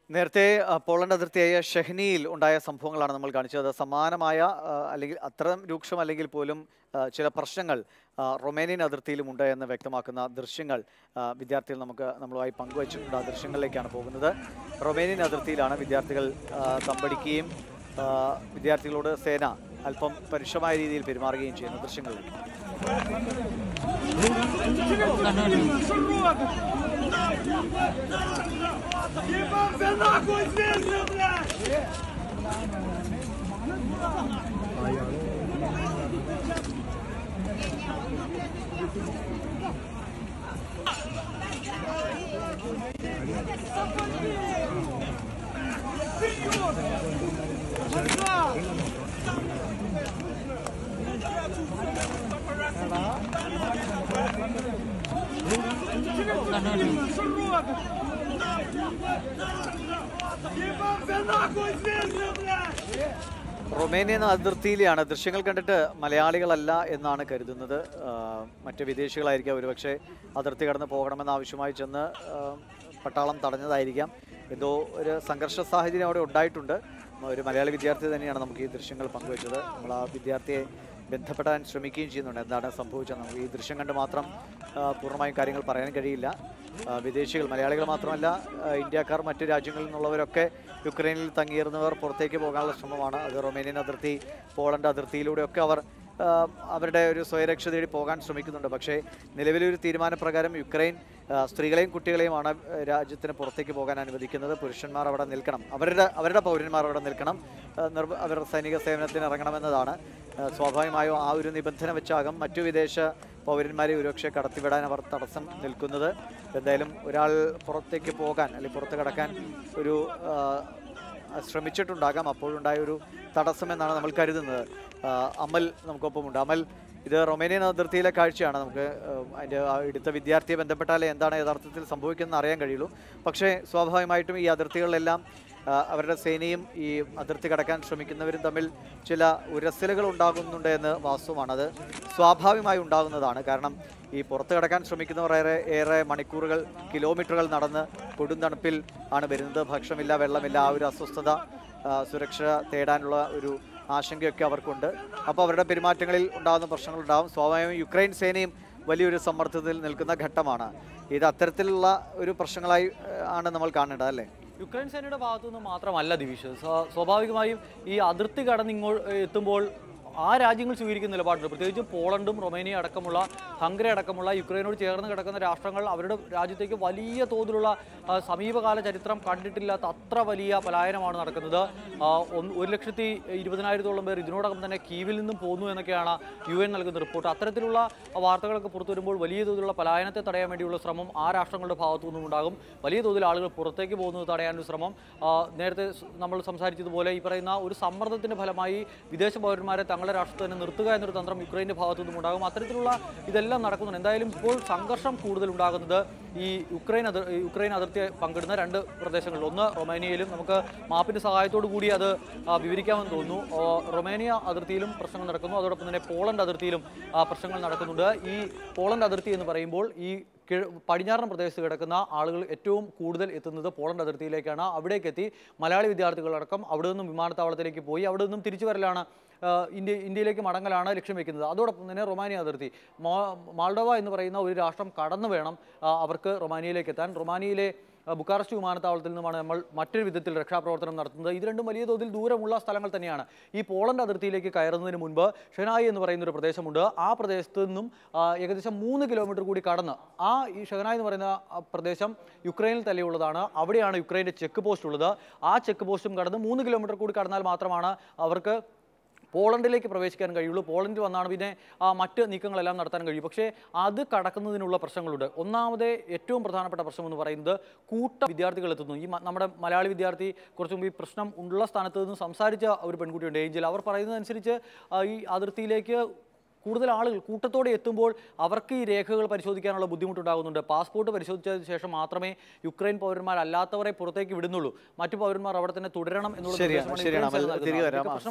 നേരത്തെ ആ, പോളണ്ട് അതിർത്തിയായ ഷെഹ്നിയിൽ ഉണ്ടായ സംഭവങ്ങളാണ് നമ്മൾ കാണിച്ചത് സമാനമായ ആ, അല്ലെങ്കിൽ അത്രയും രൂക്ഷമല്ലെങ്കിൽ പോലും ആ, ചില പ്രശ്നങ്ങൾ ആ, റൊമേനിയൻ അതിർത്തിയിലും ഉണ്ട് എന്ന് വ്യക്തമാക്കുന്ന ദൃശ്യങ്ങൾ ആ, വിദ്യാർത്ഥികൾ നമുക്ക് നമ്മളുമായി പങ്കുവച്ചിട്ടുണ്ട് ആ ദൃശ്യങ്ങളിലേക്കാണ് പോകുന്നത് റൊമേനിയൻ അതിർത്തിയിലാണ് വിദ്യാർത്ഥികൾ ആ, തമ്പടിക്കുകയും ആ, വിദ്യാർത്ഥികളോട് സേന അല്പം പരുഷമായ രീതിയിൽ പെരുമാറുകയും ചെയ്യുന്ന ദൃശ്യങ്ങളിലേക്ക് Ебался нахуй звезды, блядь! Ебался нахуй звезды, блядь! റൊമേനിയൻ അതിർത്തിയിലെയാണ് ദൃശ്യങ്ങൾ കണ്ടിട്ട് മലയാളികളല്ല എന്നാണ് കരുതുന്നത് ആ, മറ്റ് വിദേശികളായിരിക്കാം ഒരുപക്ഷെ അതിർത്തി കടന്ന് പോകണമെന്ന ആവശ്യമായി ചെന്ന് ആ, പട്ടാളം തടഞ്ഞതായിരിക്കാം എന്തോ ഒരു സംഘർഷ സാഹചര്യം അവിടെ ഉണ്ടായിട്ടുണ്ട് ഒരു മലയാളി വിദ്യാർത്ഥി തന്നെയാണ് നമുക്ക് ഈ ദൃശ്യങ്ങൾ പങ്കുവച്ചത് നമ്മൾ ആ വിദ്യാർത്ഥിയെ ബന്ധപ്പെടാൻ ശ്രമിക്കുകയും ചെയ്യുന്നുണ്ട് എന്താണ് സംഭവിച്ചത് നമുക്ക് ഈ ദൃശ്യം കണ്ട് മാത്രം ആ, പൂർണ്ണമായും കാര്യങ്ങൾ പറയാൻ കഴിയില്ല ആ, വിദേശികൾ മലയാളികൾ മാത്രമല്ല ആ, ഇന്ത്യക്കാർ മറ്റു രാജ്യങ്ങളിൽ നിന്നുള്ളവരൊക്കെ യുക്രൈനിൽ തങ്ങിയിരുന്നവർ പുറത്തേക്ക് പോകാനുള്ള ശ്രമമാണ് അത് റൊമേനിയൻ അതിർത്തി പോളണ്ട് അതിർത്തിയിലൂടെയൊക്കെ അവർ ആ, അവരുടെ ഒരു സ്വയരക്ഷ തേടി പോകാൻ ശ്രമിക്കുന്നുണ്ട് പക്ഷേ നിലവിലെ ഒരു തീരുമാനപ്രകാരം യുക്രൈൻ ആ, സ്ത്രീകളെയും കുട്ടികളെയുമാണ് ആ, രാജ്യത്തിന് പുറത്തേക്ക് പോകാൻ അനുവദിക്കുന്നത് പുരുഷന്മാർ അവിടെ നിൽക്കണം അവരുടെ അവരുടെ പൗരന്മാർ അവിടെ നിൽക്കണം ആ, നിർബ അവർ സൈനിക സേവനത്തിന് ഇറങ്ങണമെന്നതാണ് ആ, സ്വാഭാവികമായും ആ ഒരു നിബന്ധന വെച്ചാകും മറ്റു വിദേശ പൗരന്മാരെ ഒരുപക്ഷെ കടത്തിവിടാൻ അവർ തടസ്സം നിൽക്കുന്നത് എന്തായാലും ഒരാൾ പുറത്തേക്ക് പോകാൻ അല്ലെങ്കിൽ പുറത്ത് കടക്കാൻ ഒരു ആ, ശ്രമിച്ചിട്ടുണ്ടാകാം അപ്പോഴുണ്ടായ ഒരു തടസ്സമെന്നാണ് നമ്മൾ കരുതുന്നത് ആ, അമൽ നമുക്കൊപ്പമുണ്ട് അമൽ ഇത് റൊമേനിയൻ അതിർത്തിയിലെ കാഴ്ചയാണ് നമുക്ക് ആ, അതിൻ്റെ ആ എടുത്ത വിദ്യാർത്ഥിയെ ബന്ധപ്പെട്ടാലേ എന്താണ് യഥാർത്ഥത്തിൽ സംഭവിക്കുന്നത് അറിയാൻ കഴിയുള്ളൂ പക്ഷേ സ്വാഭാവികമായിട്ടും ഈ അതിർത്തികളിലെല്ലാം ആ, അവരുടെ സേനയും ഈ അതിർത്തി കടക്കാൻ ശ്രമിക്കുന്നവരും തമ്മിൽ ചില ഉരസലുകൾ ഉണ്ടാകുന്നുണ്ട് എന്ന് വാസ്തവമാണ് അത് സ്വാഭാവികമായി ഉണ്ടാകുന്നതാണ് കാരണം ഈ പുറത്ത് കടക്കാൻ ശ്രമിക്കുന്നവർ ഏറെ ഏറെ മണിക്കൂറുകൾ കിലോമീറ്ററുകൾ നടന്ന് കൊടും തണുപ്പിൽ ആണ് വരുന്നത് ഭക്ഷണമില്ല വെള്ളമില്ല ആ ഒരു അസ്വസ്ഥത ആ, സുരക്ഷ തേടാനുള്ള ഒരു ആശങ്കയൊക്കെ അവർക്കുണ്ട് അപ്പോൾ അവരുടെ പെരുമാറ്റങ്ങളിൽ ഉണ്ടാകുന്ന പ്രശ്നങ്ങളുണ്ടാകും സ്വാഭാവികമായും യുക്രൈൻ സേനയും വലിയൊരു സമ്മർദ്ദത്തിൽ നിൽക്കുന്ന ഘട്ടമാണ് ഇത് അത്തരത്തിലുള്ള ഒരു പ്രശ്നങ്ങളായി ആ, ആണ് നമ്മൾ കാണേണ്ടത് അല്ലേ യുക്രൈൻ സേനയുടെ ഭാഗത്തു നിന്ന് മാത്രമല്ല ദിവിഷ് സ്വാ- സ്വാഭാവികമായും ഈ അതിർത്തി കടന്ന് ഇങ്ങോട്ട് എത്തുമ്പോൾ ആ രാജ്യങ്ങൾ സ്വീകരിക്കുന്ന നിലപാടുണ്ട് പ്രത്യേകിച്ച് പോളണ്ടും റൊമേനിയ അടക്കമുള്ള ഹംഗറി അടക്കമുള്ള യുക്രൈനോട് ചേർന്ന് കിടക്കുന്ന രാഷ്ട്രങ്ങൾ അവരുടെ രാജ്യത്തേക്ക് വലിയ തോതിലുള്ള ആ, സമീപകാല ചരിത്രം കണ്ടിട്ടില്ലാത്ത അത്ര വലിയ പലായനമാണ് നടക്കുന്നത് ആ, ഒന്ന് ഒരു ലക്ഷത്തി ഇരുപതിനായിരത്തോളം പേർ ഇതിനോടകം തന്നെ കീവിൽ നിന്നും പോന്നു എന്നൊക്കെയാണ് യു എൻ നൽകുന്ന റിപ്പോർട്ട് അത്തരത്തിലുള്ള വാർത്തകളൊക്കെ പുറത്തു വരുമ്പോൾ വലിയ തോതിലുള്ള പലായനത്തെ തടയാൻ വേണ്ടിയുള്ള ശ്രമം ആ രാഷ്ട്രങ്ങളുടെ ഭാഗത്തു നിന്നും ഉണ്ടാകും വലിയ തോതിൽ ആളുകൾ പുറത്തേക്ക് പോകുന്നത് തടയാനൊരു ശ്രമം ആ, നേരത്തെ സ് നമ്മൾ സംസാരിച്ചതുപോലെ ഈ പറയുന്ന ഒരു സമ്മർദ്ദത്തിന്റെ ഫലമായി വിദേശ പൗരന്മാരെ തങ്ങളുടെ രാഷ്ട്രത്തിൽ തന്നെ നിർത്തുക എന്നൊരു തന്ത്രം യുക്രൈന്റെ ഭാഗത്തു നിന്നും ഉണ്ടാകും അത്തരത്തിലുള്ള ഇതെല്ലാം നടക്കുന്നുണ്ട് എന്തായാലും ഇപ്പോൾ സംഘർഷം കൂടുതൽ ഉണ്ടാകുന്നത് ഈ യുക്രൈൻ അതിർ യുക്രൈൻ അതിർത്തി പങ്കിടുന്ന രണ്ട് പ്രദേശങ്ങളിൽ ഒന്ന് റൊമേനിയയിലും നമുക്ക് മാപ്പിന്റെ സഹായത്തോടു കൂടി അത് ആ, വിവരിക്കാമെന്ന് തോന്നുന്നു ആ, റൊമേനിയ അതിർത്തിയിലും പ്രശ്നങ്ങൾ നടക്കുന്നു അതോടൊപ്പം തന്നെ പോളണ്ട് അതിർത്തിയിലും ആ, പ്രശ്നങ്ങൾ നടക്കുന്നുണ്ട് ഈ പോളണ്ട് അതിർത്തി എന്ന് പറയുമ്പോൾ ഈ കിഴ പടിഞ്ഞാറൻ പ്രദേശത്ത് കിടക്കുന്ന ആളുകൾ ഏറ്റവും കൂടുതൽ എത്തുന്നത് പോളണ്ട് അതിർത്തിയിലേക്കാണ് അവിടേക്ക് എത്തി മലയാളി വിദ്യാർത്ഥികളടക്കം അവിടെ നിന്നും വിമാനത്താവളത്തിലേക്ക് പോയി അവിടെ നിന്നും തിരിച്ചു വരലാണ് ആ, ഇന്ത്യ ഇന്ത്യയിലേക്ക് മടങ്ങലാണ് ലക്ഷ്യം വെക്കുന്നത് അതോടൊപ്പം തന്നെ റൊമാനിയ അതിർത്തി മാ- മാൾഡോവ എന്ന് പറയുന്ന ഒരു രാഷ്ട്രം കടന്നു വേണം ആ, അവർക്ക് റൊമാനിയയിലേക്ക് എത്താൻ റൊമാനിയയിലെ ആ, ബുക്കാറസ്റ്റ് വിമാനത്താവളത്തിൽ നിന്നുമാണ് നമ്മൾ മറ്റൊരു വിധത്തിൽ രക്ഷാപ്രവർത്തനം നടത്തുന്നത് ഇത് രണ്ടും വലിയ തോതിൽ ദൂരമുള്ള സ്ഥലങ്ങൾ തന്നെയാണ് ഈ പോളണ്ട് അതിർത്തിയിലേക്ക് കയറുന്നതിന് മുൻപ് ഷെനായി എന്ന് പറയുന്ന ഒരു പ്രദേശമുണ്ട് ആ പ്രദേശത്ത് നിന്നും ആ, ഏകദേശം മൂന്ന് കിലോമീറ്റർ കൂടി കടന്ന് ആ ഈ ഷെനായി എന്ന് പറയുന്ന ആ പ്രദേശം യുക്രൈനിൽ തന്നെയുള്ളതാണ് അവിടെയാണ് യുക്രൈൻ്റെ ചെക്ക് പോസ്റ്റ് ഉള്ളത് ആ ചെക്ക് പോസ്റ്റും കടന്ന് മൂന്ന് കിലോമീറ്റർ കൂടി കടന്നാൽ മാത്രമാണ് അവർക്ക് പോളണ്ടിലേക്ക് പ്രവേശിക്കാൻ കഴിയുള്ളൂ പോളണ്ടിൽ വന്നാണ് പിന്നെ ആ മറ്റ് നീക്കങ്ങളെല്ലാം നടത്താൻ കഴിയും പക്ഷേ അത് കടക്കുന്നതിനുള്ള പ്രശ്നങ്ങളുണ്ട് ഒന്നാമത് ഏറ്റവും പ്രധാനപ്പെട്ട പ്രശ്നം എന്ന് പറയുന്നത് കൂട്ട വിദ്യാർത്ഥികൾ എത്തുന്നു ഈ മ- നമ്മുടെ മലയാളി വിദ്യാർത്ഥി കുറച്ച് മുമ്പ് ഈ പ്രശ്നം ഉള്ള സ്ഥാനത്ത് നിന്ന് സംസാരിച്ച ഒരു പെൺകുട്ടിയുണ്ട് ഏഞ്ചൽ അവർ പറയുന്നതനുസരിച്ച് ആ, ഈ അതിർത്തിയിലേക്ക് കൂടുതൽ ആളുകൾ കൂട്ടത്തോടെ എത്തുമ്പോൾ അവർക്ക് ഈ രേഖകൾ പരിശോധിക്കാനുള്ള ബുദ്ധിമുട്ടുണ്ടാകുന്നുണ്ട് പാസ്പോർട്ട് പരിശോധിച്ചതിന് ശേഷം മാത്രമേ യുക്രൈൻ പൗരന്മാരല്ലാത്തവരെ പുറത്തേക്ക് വിടുന്നുള്ളൂ മറ്റു പൗരന്മാർ അവിടെ തന്നെ തുടരണം എന്നുള്ള ശരിയാണ് നിർദ്ദേശമാണ് ശരിയാണ് യുക്രൈൻ സേന അമൽ നൽകുന്നത്. തിരികെ ഇതൊക്കെ വരാം പ്രശ്നം